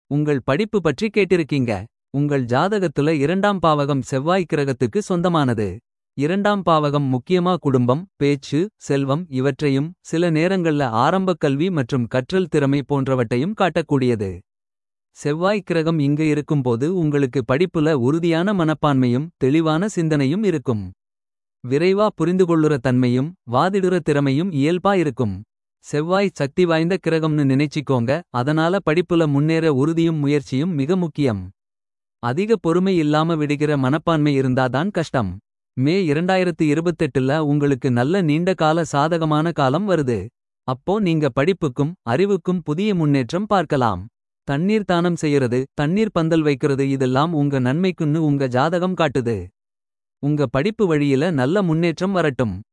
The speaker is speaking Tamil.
உங்கள் படிப்பு பற்றி கேட்டிருக்கீங்க. உங்கள் ஜாதகத்துல இரண்டாம் பாவகம் செவ்வாய் கிரகத்துக்கு சொந்தமானது. இரண்டாம் பாவகம் முக்கியமா குடும்பம் பேச்சு செல்வம் இவற்றையும். சில நேரங்கள்ல ஆரம்பக் கல்வி மற்றும் கற்றல் திறமை போன்றவற்றையும் காட்டக்கூடியது. செவ்வாய் கிரகம் இங்க இருக்கும்போது உங்களுக்கு படிப்புல உறுதியான மனப்பான்மையும். தெளிவான சிந்தனையும் இருக்கும். விரைவா புரிந்துகொள்ளுற தன்மையும் வாதிடுற திறமையும் இயல்பா இருக்கும். செவ்வாய் சக்தி வாய்ந்த கிரகம்னு நினைச்சிக்கோங்க. அதனால படிப்புல முன்னேற உறுதியும் முயற்சியும் மிக முக்கியம். அதிக பொறுமை இல்லாம விடுகிற மனப்பான்மை இருந்தாதான் கஷ்டம். மே 2028ல உங்களுக்கு நல்ல நீண்ட கால சாதகமான காலம் வருது. அப்போ நீங்க படிப்புக்கும் அறிவுக்கும் புதிய முன்னேற்றம் பார்க்கலாம். தண்ணீர் தானம் செய்யறது தண்ணீர் பந்தல் வைக்கிறது இதெல்லாம் உங்க நன்மைக்குன்னு உங்க ஜாதகம் காட்டுது. உங்க படிப்பு வழியில நல்ல முன்னேற்றம் வரட்டும்.